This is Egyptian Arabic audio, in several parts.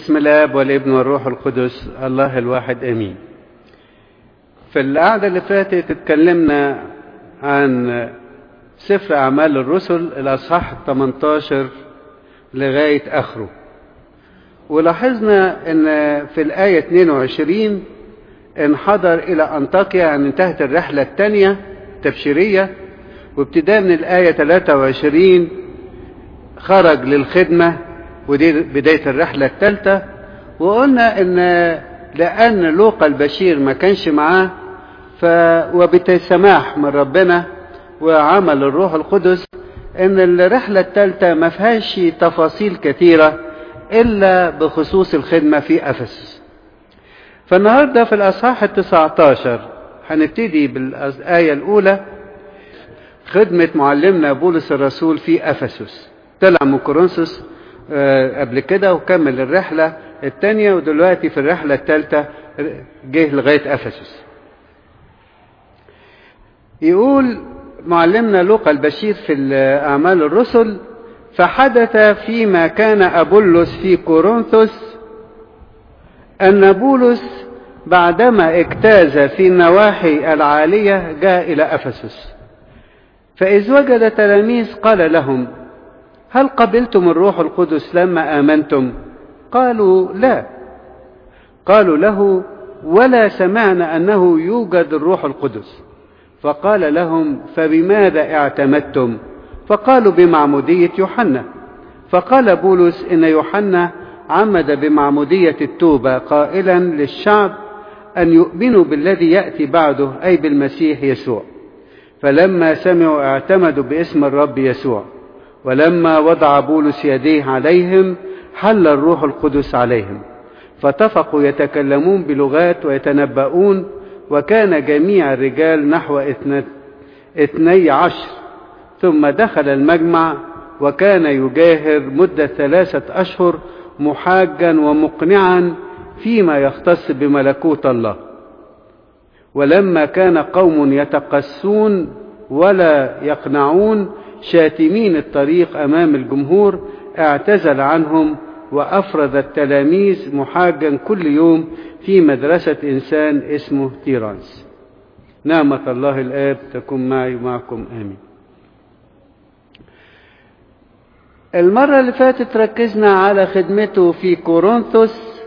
باسم الاب والابن والروح القدس الله الواحد امين في القعدة اللي فاتت اتكلمنا عن سفر اعمال الرسل الاصحاح 18 لغاية اخره ولاحظنا ان في الاية 22 انحدر الى انطاكيا يعني انتهت الرحلة الثانية تبشيرية وابتداء من الاية 23 خرج للخدمة ودي بداية الرحلة الثالثة وقلنا ان لان لوقا البشير ما كانش معاه ف وبالسماح من ربنا وعمل الروح القدس ان الرحلة الثالثة ما فيهاش تفاصيل كثيرة الا بخصوص الخدمة في افسس فالنهاردة في الاصحاح التسعة عشر هنبتدي بالاية الاولى خدمة معلمنا بولس الرسول في افسس طلع من كورنثوس قبل كده وكمل الرحلة الثانية ودلوقتي في الرحلة الثالثة جه لغاية أفسس يقول معلمنا لوقا البشير في أعمال الرسل فحدث فيما كان أبولس في كورنثوس أن بولس بعدما اجتاز في النواحي العالية جاء إلى أفسس فإذ وجد تلاميذ قال لهم هل قبلتم الروح القدس لما آمنتم قالوا لا قالوا له ولا سمعنا أنه يوجد الروح القدس فقال لهم فبماذا اعتمدتم فقالوا بمعمودية يوحنا فقال بولس إن يوحنا عمد بمعمودية التوبة قائلا للشعب أن يؤمنوا بالذي يأتي بعده أي بالمسيح يسوع فلما سمعوا اعتمدوا باسم الرب يسوع ولما وضع بولس يديه عليهم حل الروح القدس عليهم فاتفقوا يتكلمون بلغات ويتنبؤون وكان جميع الرجال نحو اثني عشر ثم دخل المجمع وكان يجاهر مدة ثلاثة أشهر محاجا ومقنعا فيما يختص بملكوت الله ولما كان قوم يتقسون ولا يقنعون شاتمين الطريق أمام الجمهور اعتزل عنهم وأفرد التلاميذ محاجا كل يوم في مدرسة إنسان اسمه تيرانس نعمة الله الآب تكون معي ومعكم آمين المرة اللي فاتت ركزنا على خدمته في كورنثوس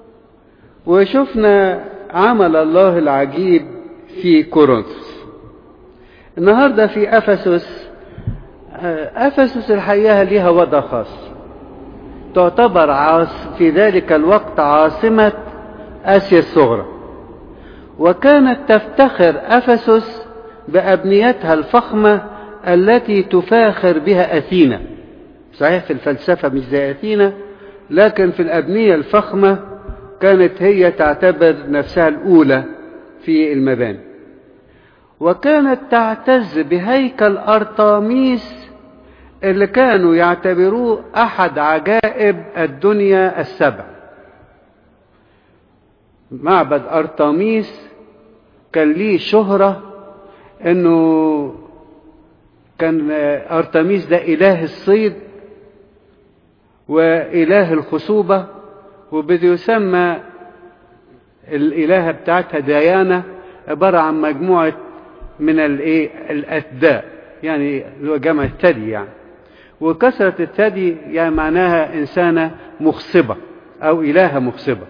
وشفنا عمل الله العجيب في كورنثوس النهاردة في أفسس أفسس الحقيقة لها وضع خاص تعتبر عاص في ذلك الوقت عاصمة آسيا الصغرى وكانت تفتخر أفسس بأبنيتها الفخمة التي تفاخر بها أثينا صحيح في الفلسفة مش زي أثينا لكن في الأبنية الفخمة كانت هي تعتبر نفسها الأولى في المباني وكانت تعتز بهيكل أرطاميس اللي كانوا يعتبروه أحد عجائب الدنيا السبع معبد أرطاميس كان ليه شهرة انه كان أرطميس ده إله الصيد وإله الخصوبة وبده يسمى الإلهة بتاعتها ديانة عبارة عن مجموعة من الايه الأثداء يعني اللي هو جمع الثدي يعني وكثرة الثدي يعني معناها إنسانة مخصبة أو إلهة مخصبة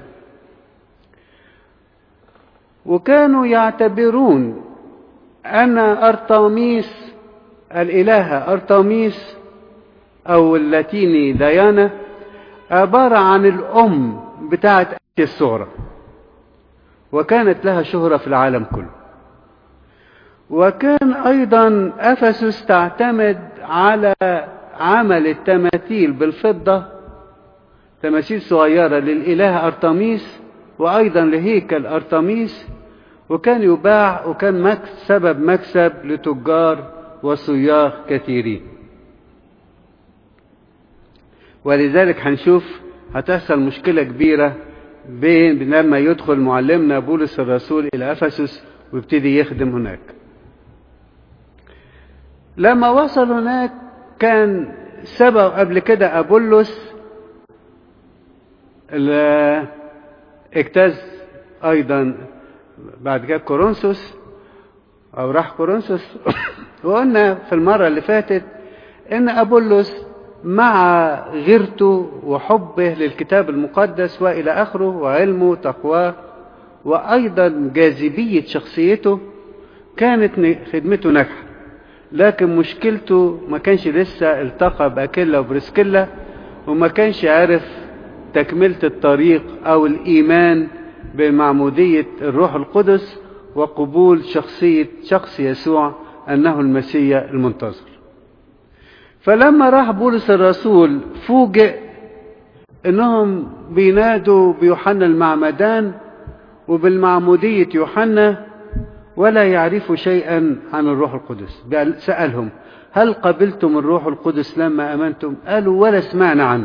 وكانوا يعتبرون أن أرطاميس الإلهة أرطاميس أو اللاتيني ديانا عبارة عن الأم بتاعت آسيا الصغرى وكانت لها شهرة في العالم كله وكان أيضا أفسس تعتمد على عمل التماثيل بالفضة تماثيل صغيرة للإله أرطميس وأيضا لهيكل أرطميس وكان يباع وكان مكس سبب مكسب لتجار وصياغ كثيرين ولذلك هنشوف هتحصل مشكلة كبيرة بين لما يدخل معلمنا بولس الرسول إلى أفسس ويبتدي يخدم هناك لما وصل هناك كان سبق قبل كده أبولس اجتاز ايضا بعد كده كورنثوس او راح كورنثوس وقلنا في المره اللي فاتت ان ابولس مع غيرته وحبه للكتاب المقدس والى اخره وعلمه وتقواه وايضا جاذبيه شخصيته كانت خدمته ناجحه لكن مشكلته ما كانش لسه التقى باكيلا وبرسكيلا وما كانش عارف تكمله الطريق او الايمان بمعموديه الروح القدس وقبول شخصيه شخص يسوع انه المسيح المنتظر فلما راح بولس الرسول فوجئ انهم بينادوا بيوحنا المعمدان وبالمعمودية يوحنا ولا يعرفوا شيئا عن الروح القدس سألهم هل قبلتم الروح القدس لما أمنتم قالوا ولا سمعنا عنه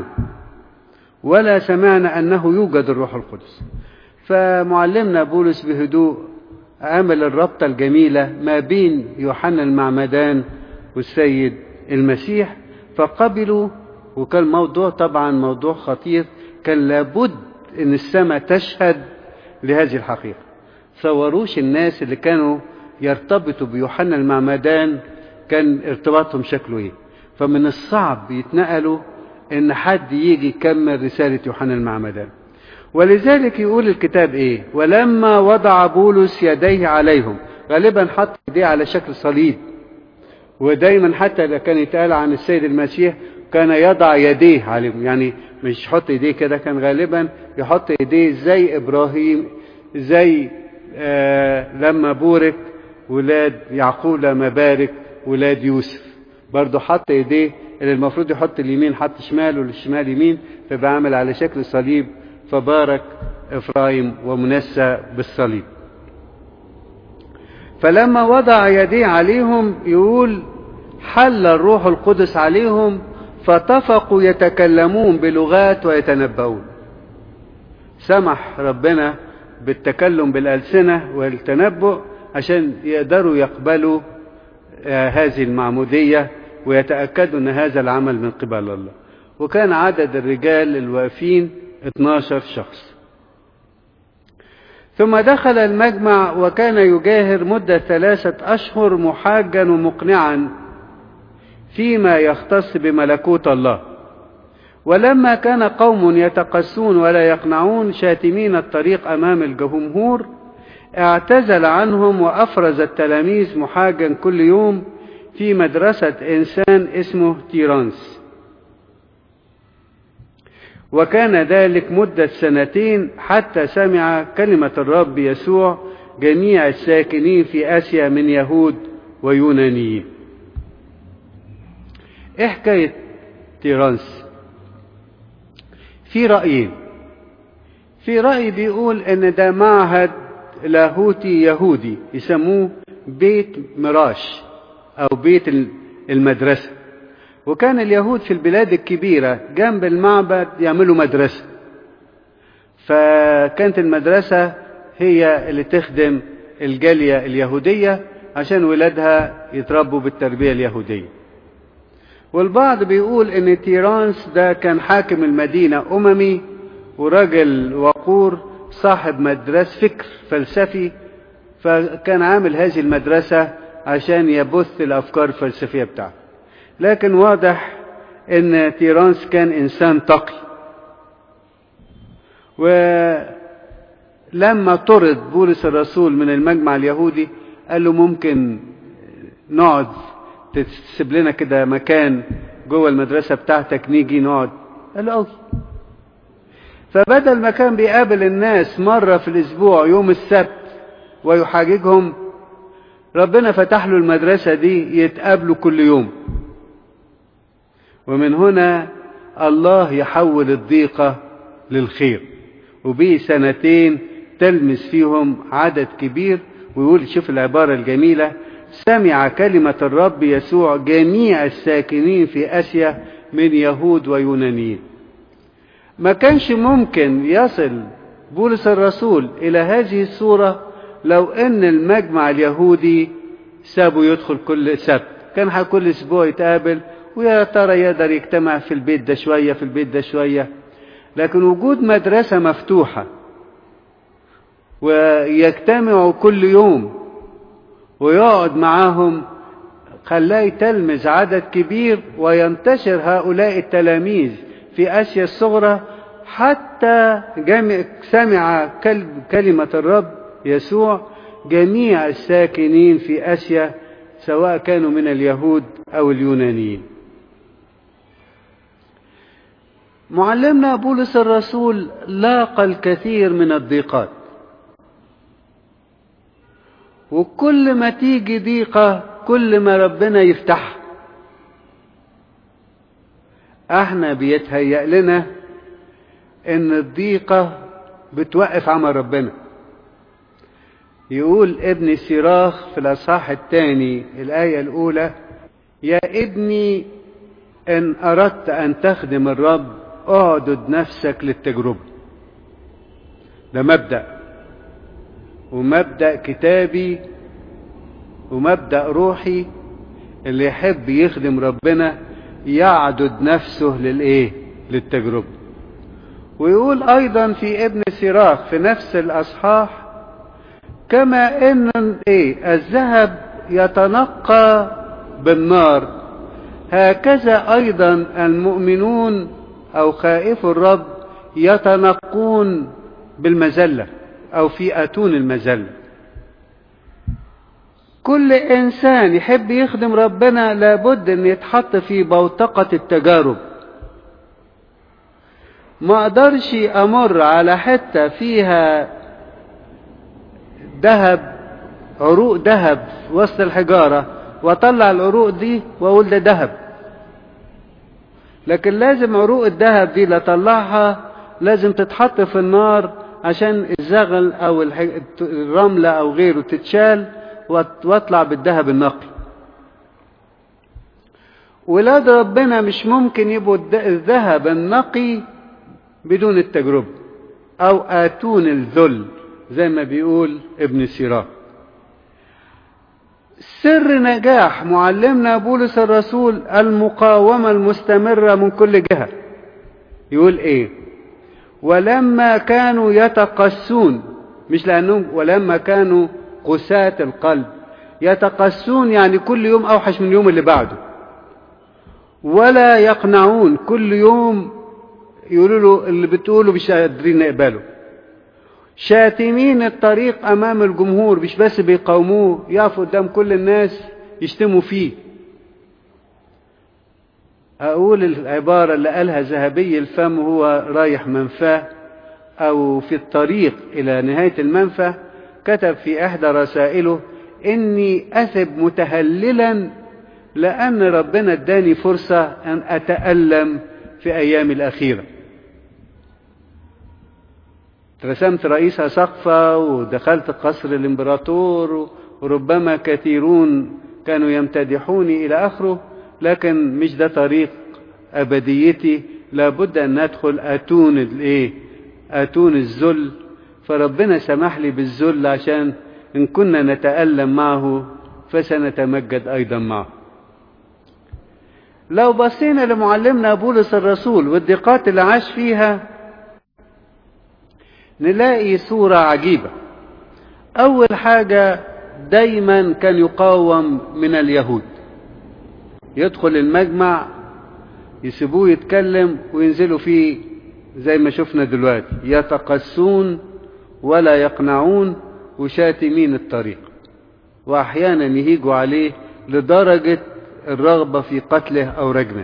ولا سمعنا أنه يوجد الروح القدس فمعلمنا بولس بهدوء عمل الربطة الجميلة ما بين يوحنا المعمدان والسيد المسيح فقبلوا وكان موضوع طبعا موضوع خطير كان لابد ان السماء تشهد لهذه الحقيقة صوروش الناس اللي كانوا يرتبطوا بيوحنا المعمدان كان ارتباطهم شكله ايه فمن الصعب يتنقلوا ان حد يجي يكمل رسالة يوحنا المعمدان ولذلك يقول الكتاب ايه ولما وضع بولس يديه عليهم غالبا حط يديه على شكل صليب ودايما حتى لو كان يتقال عن السيد المسيح كان يضع يديه عليهم يعني مش يحط ايديه كده كان غالبا يحط ايديه زي ابراهيم زي آه لما بورك ولاد يعقوب لما بارك ولاد يوسف برضه حط ايديه اللي المفروض يحط اليمين حط شمال والشمال يمين فبقى عامل على شكل صليب فبارك افرايم ومنسى بالصليب فلما وضع يديه عليهم يقول حل الروح القدس عليهم فطفقوا يتكلمون بلغات ويتنبؤون سمح ربنا بالتكلم بالألسنة والتنبؤ عشان يقدروا يقبلوا هذه المعمودية ويتأكدوا أن هذا العمل من قبل الله وكان عدد الرجال الواقفين 12 شخص ثم دخل المجمع وكان يجاهر مدة ثلاثة أشهر محاجا ومقنعا فيما يختص بملكوت الله ولما كان قوم يتقسون ولا يقنعون شاتمين الطريق أمام الجمهور اعتزل عنهم وأفرز التلاميذ محاجا كل يوم في مدرسة إنسان اسمه تيرانس وكان ذلك مدة سنتين حتى سمع كلمة الرب يسوع جميع الساكنين في آسيا من يهود ويونانيين ايه حكاية تيرانس في رأيين في رأي بيقول ان ده معهد لاهوتي يهودي يسموه بيت مراش او بيت المدرسة وكان اليهود في البلاد الكبيرة جنب المعبد يعملوا مدرسة فكانت المدرسة هي اللي تخدم الجالية اليهودية عشان ولادها يتربوا بالتربية اليهودية والبعض بيقول ان تيرانس ده كان حاكم المدينة اممي وراجل وقور صاحب مدرسة فكر فلسفي فكان عامل هذه المدرسة عشان يبث الافكار الفلسفية بتاعته لكن واضح ان تيرانس كان انسان تقي ولما طرد بولس الرسول من المجمع اليهودي قال له ممكن نقعد تسيب لنا كده مكان جوه المدرسة بتاعتك نيجي نقعد قال له أوي فبدل ما كان بيقابل الناس مرة في الأسبوع يوم السبت ويحاججهم ربنا فتح له المدرسة دي يتقابلوا كل يوم ومن هنا الله يحول الضيقة للخير وبيه سنتين تلمس فيهم عدد كبير ويقول شوف العبارة الجميلة سمع كلمة الرب يسوع جميع الساكنين في آسيا من يهود ويونانيين ما كانش ممكن يصل بولس الرسول إلى هذه الصورة لو أن المجمع اليهودي سابه يدخل كل سبت كان كل أسبوع يتقابل ويا ترى يقدر يجتمع في البيت ده شوية في البيت ده شوية لكن وجود مدرسة مفتوحة ويجتمعوا كل يوم ويقعد معاهم خلاه يتلمذ عدد كبير وينتشر هؤلاء التلاميذ في آسيا الصغرى حتى جمع سمع كلمة الرب يسوع جميع الساكنين في آسيا سواء كانوا من اليهود أو اليونانيين معلمنا بولس الرسول لاقى الكثير من الضيقات وكل ما تيجي ضيقة كل ما ربنا يفتحها احنا بيتهيأ لنا ان الضيقة بتوقف عمل ربنا يقول ابن سيراخ في الاصحاح الثاني الايه الاولى يا ابني ان اردت ان تخدم الرب اعدد نفسك للتجربه ده مبدا ومبدا كتابي ومبدا روحي اللي يحب يخدم ربنا يعدد نفسه للايه للتجربه ويقول ايضا في ابن سيراخ في نفس الاصحاح كما ان ايه الذهب يتنقى بالنار هكذا ايضا المؤمنون او خائف الرب يتنقون بالمذله او في اتون المذله كل انسان يحب يخدم ربنا لابد ان يتحط في بوتقه التجارب ما اقدرش امر على حته فيها ذهب عروق ذهب وسط الحجارة واطلع العروق دي واقول ده ذهب لكن لازم عروق الذهب دي اللي اطلعها لازم تتحط في النار عشان الزغل او الرملة او غيره تتشال واطلع بالذهب النقي ولاد ربنا مش ممكن يبقوا الذهب النقي بدون التجربة او اتون الذل زي ما بيقول ابن سيراك سر نجاح معلمنا بولس الرسول المقاومة المستمرة من كل جهة يقول ايه ولما كانوا يتقسون مش لانهم ولما كانوا قساة القلب يتقسون يعني كل يوم اوحش من اليوم اللي بعده ولا يقنعون كل يوم يقولوا له اللي بتقوله مش قادرين نقبله شاتمين الطريق امام الجمهور مش بس بيقاوموه يقفوا قدام كل الناس يشتموا فيه اقول العبارة اللي قالها ذهبي الفم هو رايح منفاه او في الطريق الى نهاية المنفى كتب في احدى رسائله اني اثب متهللا لان ربنا اداني فرصة ان اتألم في ايامي الاخيره رسمت رئيس سقفة ودخلت قصر الامبراطور وربما كثيرون كانوا يمتدحوني إلى آخره لكن مش ده طريق أبديتي لابد أن ندخل أتون الإيه أتون الذل فربنا سمح لي بالذل عشان إن كنا نتألم معه فسنتمجد أيضا معه لو بصينا لمعلمنا بولس الرسول والضيقات اللي عاش فيها نلاقي صورة عجيبة أول حاجة دايما كان يقاوم من اليهود يدخل المجمع يسيبوه يتكلم وينزلوا فيه زي ما شفنا دلوقتي يتقسون ولا يقنعون وشاتمين الطريق وأحيانا يهيجوا عليه لدرجة الرغبة في قتله أو رجمه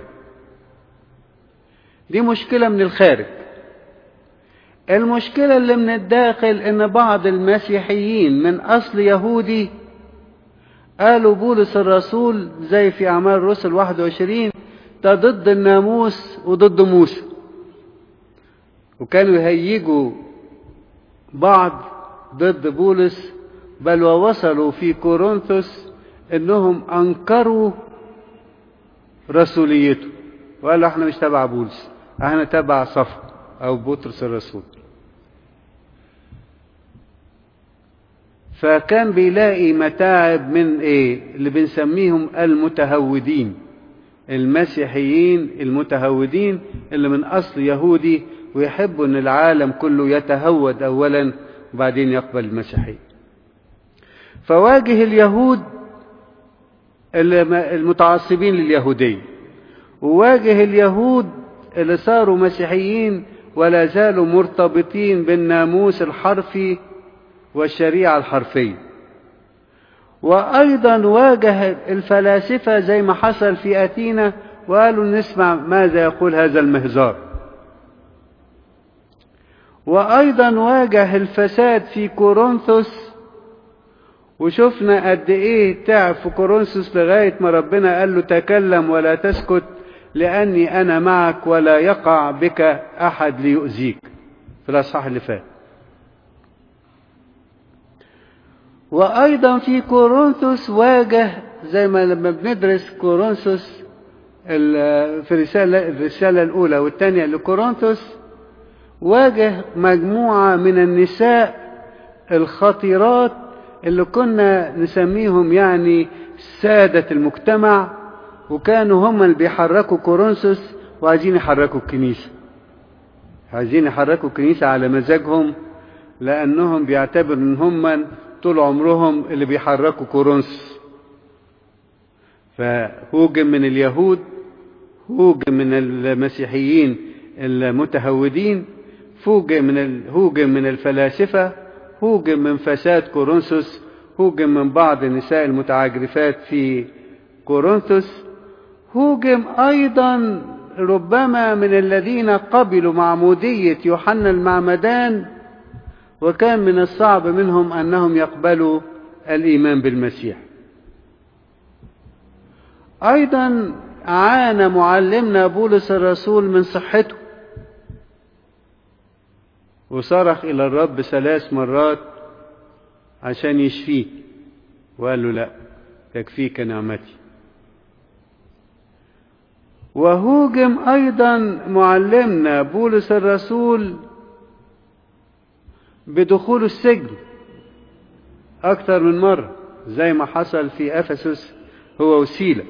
دي مشكلة من الخارج المشكلة اللي من الداخل ان بعض المسيحيين من اصل يهودي قالوا بولس الرسول زي في اعمال الرسل 21 ده ضد الناموس وضد موسى وكانوا يهيجوا بعض ضد بولس بل ووصلوا في كورنثوس انهم انكروا رسوليته وقالوا احنا مش تبع بولس احنا تبع صفا او بطرس الرسول فكان بيلاقي متاعب من ايه اللي بنسميهم المتهودين المسيحيين المتهودين اللي من اصل يهودي ويحبوا ان العالم كله يتهود اولا وبعدين يقبل المسيحية فواجه اليهود المتعصبين لليهودية وواجه اليهود اللي صاروا مسيحيين ولا زالوا مرتبطين بالناموس الحرفي والشريعة الحرفية وأيضا واجه الفلاسفة زي ما حصل في أثينا وقالوا نسمع ماذا يقول هذا المهزار وأيضا واجه الفساد في كورنثوس وشفنا قد إيه تعب في كورنثوس لغاية ما ربنا قال له تكلم ولا تسكت لأني أنا معك ولا يقع بك أحد ليؤذيك في الأصحاح اللي فات وأيضا في كورنثوس واجه زي ما لما بندرس كورنثوس في الرسالة, الرسالة الأولى والثانية لكورنثوس واجه مجموعة من النساء الخطيرات اللي كنا نسميهم يعني سادة المجتمع وكانوا هم اللي بيحركوا كورنثوس وعايزين يحركوا الكنيسة عايزين يحركوا الكنيسة على مزاجهم لأنهم بيعتبروا إن هم طول عمرهم اللي بيحركوا كورنثوس فهوجم من اليهود هوجم من المسيحيين المتهودين فوجم من الهوجم من الفلاسفة هوجم من فساد كورنثوس هوجم من بعض النساء المتعجرفات في كورنثوس هوجم أيضا ربما من الذين قبلوا معمودية يوحنا المعمدان وكان من الصعب منهم أنهم يقبلوا الإيمان بالمسيح أيضا عانى معلمنا بولس الرسول من صحته وصرخ إلى الرب ثلاث مرات عشان يشفيه وقال له لا تكفيك نعمتي وهوجم أيضا معلمنا بولس الرسول بدخول السجن أكثر من مرة زي ما حصل في أفسس هو وسيلة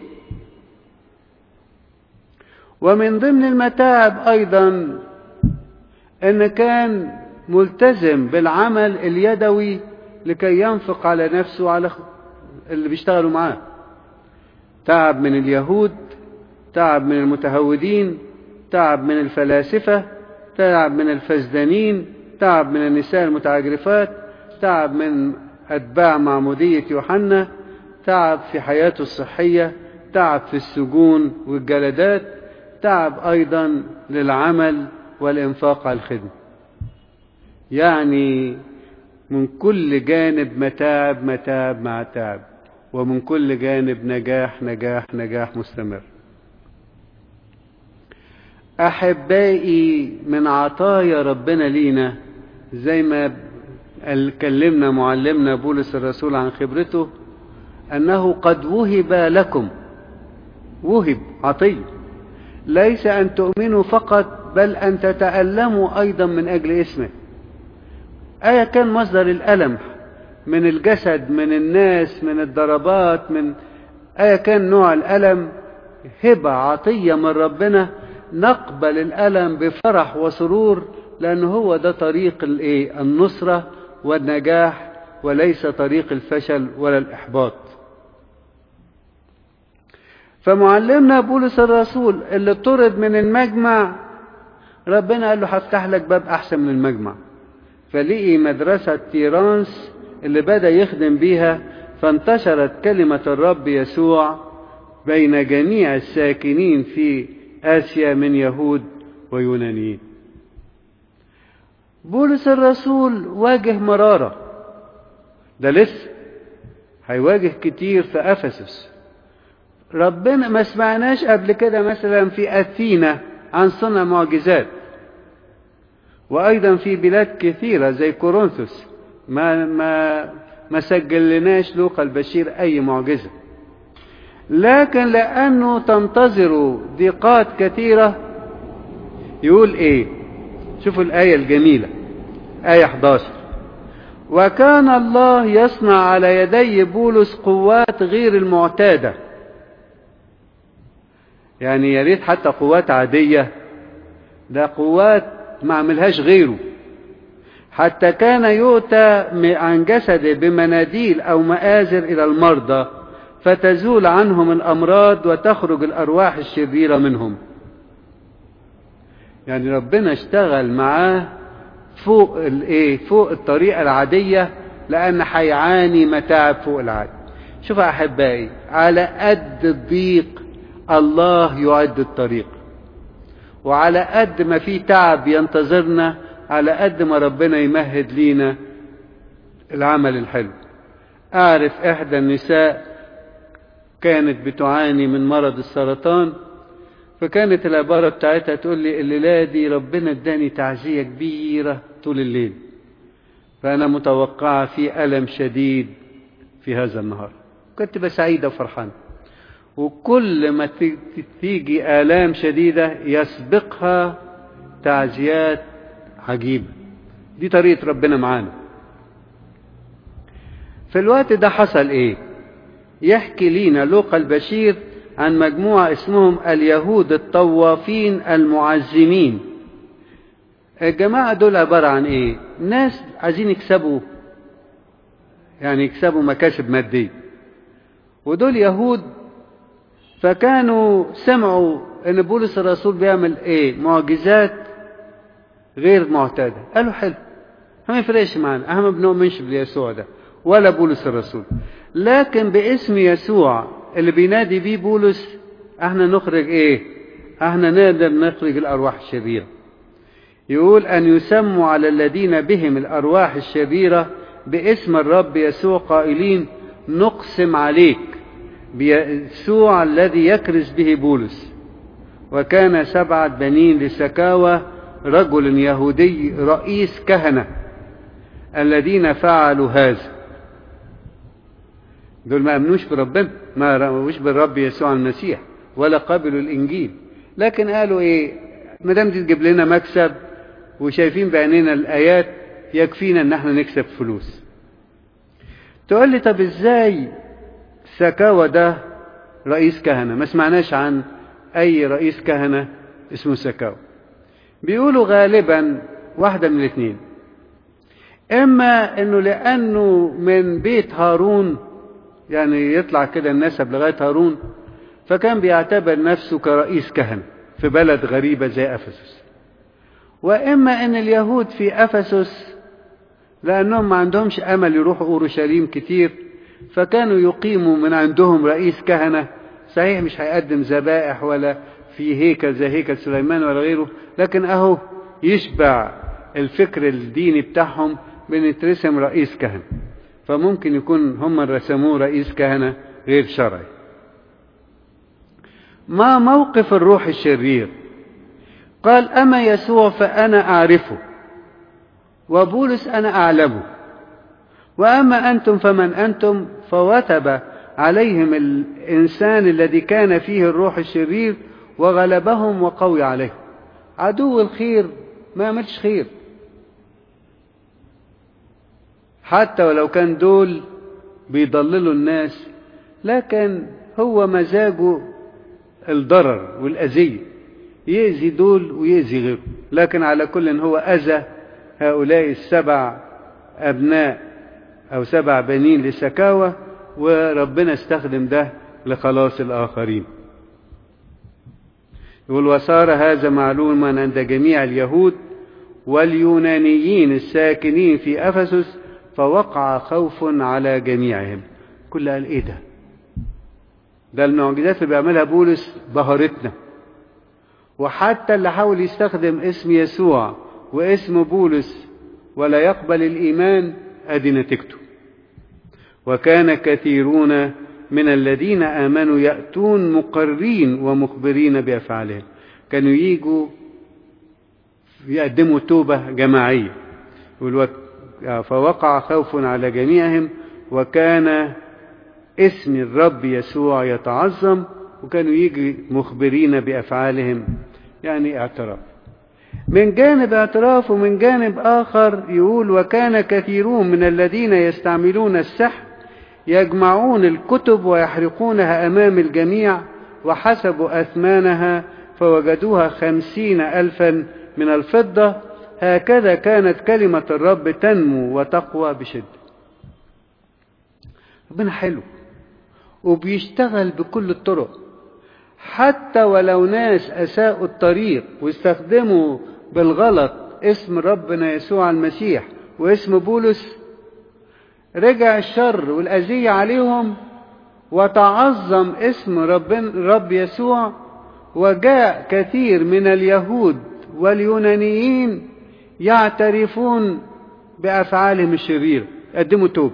ومن ضمن المتاعب أيضا أن كان ملتزم بالعمل اليدوي لكي ينفق على نفسه وعلى اللي بيشتغلوا معاه تعب من اليهود تعب من المتهودين تعب من الفلاسفة تعب من الفزدانين تعب من النساء المتعجرفات تعب من أتباع معمودية يوحنا تعب في حياته الصحية تعب في السجون والجلدات تعب أيضا للعمل والإنفاق على الخدمة يعني من كل جانب متاعب متاعب مع تعب ومن كل جانب نجاح نجاح نجاح مستمر أحبائي من عطايا ربنا لينا زي ما كلمنا معلمنا بولس الرسول عن خبرته أنه قد وهب لكم وهب عطية ليس أن تؤمنوا فقط بل أن تتألموا أيضا من أجل اسمه أيا كان مصدر الألم من الجسد من الناس من الضربات من أيا كان نوع الألم هبة عطية من ربنا نقبل الألم بفرح وسرور لأن هو ده طريق الإيه؟ النصرة والنجاح وليس طريق الفشل ولا الإحباط فمعلمنا بولس الرسول اللي طرد من المجمع ربنا قال له هفتح لك باب أحسن من المجمع فلقي مدرسة تيرانس اللي بدأ يخدم بيها فانتشرت كلمة الرب يسوع بين جميع الساكنين في آسيا من يهود ويونانيين بولس الرسول واجه مرارة ده لسه هيواجه كتير في أفسس ربنا ما سمعناش قبل كده مثلا في أثينا عن صنع معجزات وأيضا في بلاد كثيرة زي كورنثوس ما ما ما سجل لناش لوقا البشير أي معجزة لكن لأنه تنتظر ضيقات كثيرة يقول إيه شوفوا الآية الجميلة آية 11 وكان الله يصنع على يدي بولس قوات غير المعتادة يعني يا ريت حتى قوات عادية ده قوات ما عملهاش غيره حتى كان يؤتى عن جسده بمناديل أو مآزر إلى المرضى فتزول عنهم الأمراض وتخرج الأرواح الشريرة منهم يعني ربنا اشتغل معاه فوق الايه فوق الطريقة العادية لأن هيعاني متاعب فوق العادي شوف يا أحبائي على قد الضيق الله يعد الطريق وعلى قد ما في تعب ينتظرنا على قد ما ربنا يمهد لينا العمل الحلو أعرف إحدى النساء كانت بتعاني من مرض السرطان فكانت العبارة بتاعتها تقول لي الليلة دي ربنا اداني تعزية كبيرة طول الليل فأنا متوقعة في ألم شديد في هذا النهار كنت بقى سعيدة وفرحانة وكل ما تيجي آلام شديدة يسبقها تعزيات عجيبة دي طريقة ربنا معانا في الوقت ده حصل ايه يحكي لينا لوقا البشير عن مجموعة اسمهم اليهود الطوافين المعزمين الجماعة دول عبارة عن ايه ناس عايزين يكسبوا يعني يكسبوا مكاسب مادية ودول يهود فكانوا سمعوا ان بولس الرسول بيعمل ايه معجزات غير معتادة قالوا حلو ما يفرقش معانا احنا ما بنؤمنش بيسوع ده ولا بولس الرسول لكن باسم يسوع اللي بينادي بيه بولس احنا نخرج ايه احنا نقدر نخرج الارواح الشريره يقول ان يسموا على الذين بهم الارواح الشريره باسم الرب يسوع قائلين نقسم عليك بيسوع الذي يكرز به بولس وكان سبعة بنين لسكاوى رجل يهودي رئيس كهنة الذين فعلوا هذا دول ما امنوش بربنا ما رأوش بالرب يسوع المسيح ولا قبلوا الانجيل لكن قالوا ايه ما دام دي تجيب لنا مكسب وشايفين بعينينا الايات يكفينا ان احنا نكسب فلوس تقول لي طب ازاي سكاوى ده رئيس كهنة ما سمعناش عن اي رئيس كهنة اسمه سكاوى بيقولوا غالبا واحدة من الاثنين اما انه لانه من بيت هارون يعني يطلع كده النسب لغاية هارون فكان بيعتبر نفسه كرئيس كهنة في بلد غريبة زي أفسس وإما أن اليهود في أفسس لأنهم ما عندهمش أمل يروحوا أورشليم كتير فكانوا يقيموا من عندهم رئيس كهنة صحيح مش هيقدم ذبائح ولا في هيكل زي هيكل سليمان ولا غيره لكن أهو يشبع الفكر الديني بتاعهم بنترسم رئيس كهنة فممكن يكون هم رسموه رئيس كهنة غير شرعي ما موقف الروح الشرير قال أما يسوع فأنا أعرفه وبولس أنا أعلمه وأما أنتم فمن أنتم فوثب عليهم الإنسان الذي كان فيه الروح الشرير وغلبهم وقوي عليهم عدو الخير ما يعملش خير حتى ولو كان دول بيضللوا الناس لكن هو مزاجه الضرر والأذية يأذي دول ويأذي غيره لكن على كل هو أذى هؤلاء السبع أبناء أو سبع بنين لسكاوى وربنا استخدم ده لخلاص الآخرين يقول وصار هذا معلوما عند جميع اليهود واليونانيين الساكنين في أفسس فوقع خوف على جميعهم كل قال ايه ده ده المعجزات اللي بيعملها بولس بهرتنا وحتى اللي حاول يستخدم اسم يسوع واسم بولس ولا يقبل الايمان ادي نتيجته وكان كثيرون من الذين امنوا ياتون مقرين ومخبرين بافعالهم كانوا يجوا يقدموا توبه جماعيه فوقع خوف على جميعهم وكان اسم الرب يسوع يتعظم وكانوا يجي مخبرين بأفعالهم يعني اعتراف من جانب اعتراف ومن جانب آخر يقول وكان كثيرون من الذين يستعملون السحر يجمعون الكتب ويحرقونها أمام الجميع وحسبوا أثمانها فوجدوها خمسين ألفا من الفضة هكذا كانت كلمة الرب تنمو وتقوى بشدة ربنا حلو وبيشتغل بكل الطرق حتى ولو ناس أساءوا الطريق واستخدموا بالغلط اسم ربنا يسوع المسيح واسم بولس رجع الشر والأذية عليهم وتعظم اسم رب, رب يسوع وجاء كثير من اليهود واليونانيين يعترفون بأفعالهم الشريرة قدموا توبة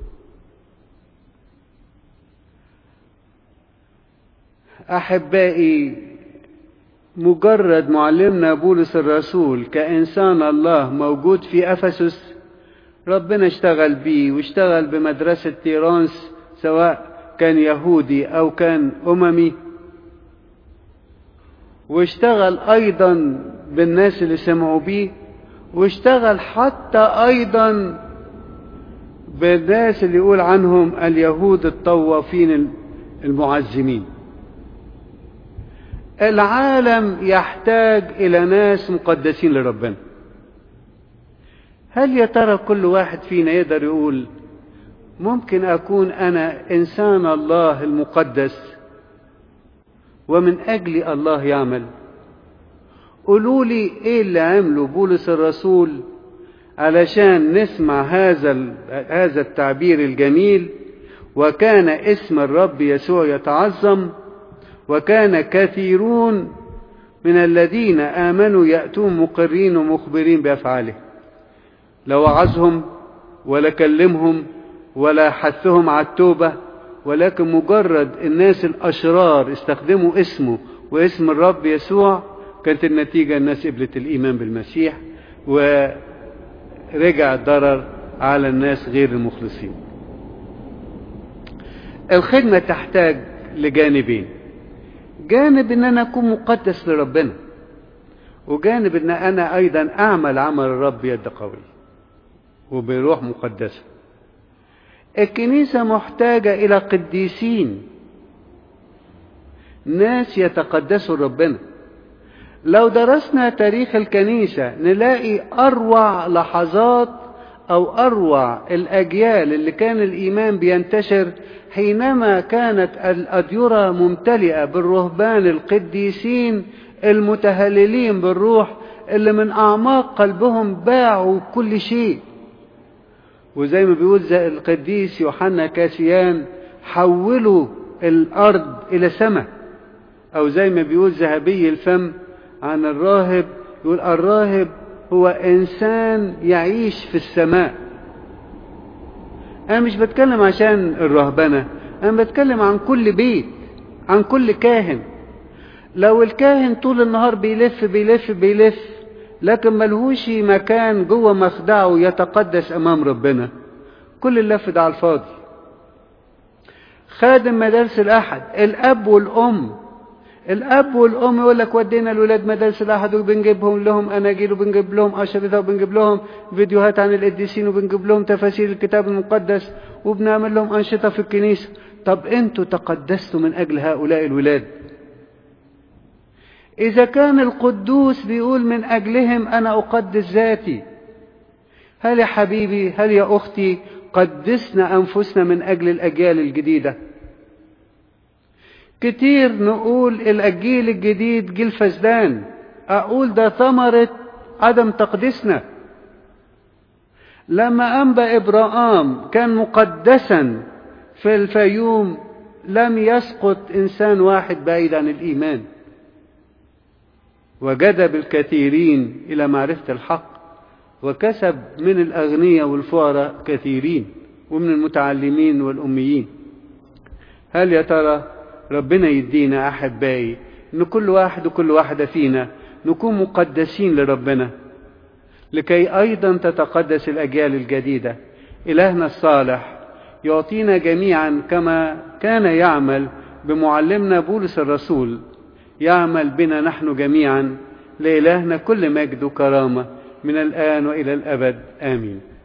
أحبائي مجرد معلمنا بولس الرسول كإنسان الله موجود في أفسس ربنا اشتغل بيه واشتغل بمدرسة تيرانس سواء كان يهودي أو كان أممي واشتغل أيضا بالناس اللي سمعوا بيه واشتغل حتى أيضا بالناس اللي يقول عنهم اليهود الطوافين المعزمين العالم يحتاج إلى ناس مقدسين لربنا هل يا ترى كل واحد فينا يقدر يقول ممكن أكون أنا إنسان الله المقدس ومن أجل الله يعمل قولوا لي إيه اللي عمله بولس الرسول علشان نسمع هذا هذا التعبير الجميل وكان اسم الرب يسوع يتعظم وكان كثيرون من الذين آمنوا يأتون مقرين ومخبرين بأفعاله لا وعظهم ولا كلمهم ولا حثهم على التوبة ولكن مجرد الناس الأشرار استخدموا اسمه واسم الرب يسوع كانت النتيجة الناس قبلت الإيمان بالمسيح ورجع الضرر على الناس غير المخلصين الخدمة تحتاج لجانبين جانب ان انا اكون مقدس لربنا وجانب ان انا ايضا اعمل عمل الرب يد قوي وبروح مقدسه الكنيسه محتاجه الى قديسين ناس يتقدسوا ربنا لو درسنا تاريخ الكنيسه نلاقي اروع لحظات او اروع الاجيال اللي كان الايمان بينتشر حينما كانت الأديرة ممتلئة بالرهبان القديسين المتهللين بالروح اللي من أعماق قلبهم باعوا كل شيء وزي ما بيقول زي القديس يوحنا كاسيان حولوا الأرض إلى سماء أو زي ما بيقول ذهبي الفم عن الراهب يقول الراهب هو إنسان يعيش في السماء أنا مش بتكلم عشان الرهبنة أنا بتكلم عن كل بيت عن كل كاهن لو الكاهن طول النهار بيلف بيلف بيلف لكن ملهوش مكان جوه مخدعه يتقدس أمام ربنا كل اللف ده على الفاضي خادم مدارس الأحد الأب والأم الأب والأم يقول لك ودينا الولاد مدارس الأحد وبنجيبهم لهم أناجيل وبنجيب لهم أشرطة وبنجيب لهم فيديوهات عن القديسين وبنجيب لهم تفاسير الكتاب المقدس وبنعمل لهم أنشطة في الكنيسة طب أنتوا تقدستوا من أجل هؤلاء الولاد إذا كان القدوس بيقول من أجلهم أنا أقدس ذاتي هل يا حبيبي هل يا أختي قدسنا أنفسنا من أجل الأجيال الجديدة كتير نقول الجيل الجديد جيل فسدان أقول ده ثمرة عدم تقديسنا لما أنبأ إبراهام كان مقدسا في الفيوم لم يسقط إنسان واحد بعيد عن الإيمان وجذب الكثيرين إلى معرفة الحق وكسب من الأغنياء والفقراء كثيرين ومن المتعلمين والأميين هل يا ترى ربنا يدينا أحبائي إن كل واحد وكل واحدة فينا نكون مقدسين لربنا لكي أيضا تتقدس الأجيال الجديدة إلهنا الصالح يعطينا جميعا كما كان يعمل بمعلمنا بولس الرسول يعمل بنا نحن جميعا لإلهنا كل مجد وكرامة من الآن وإلى الأبد آمين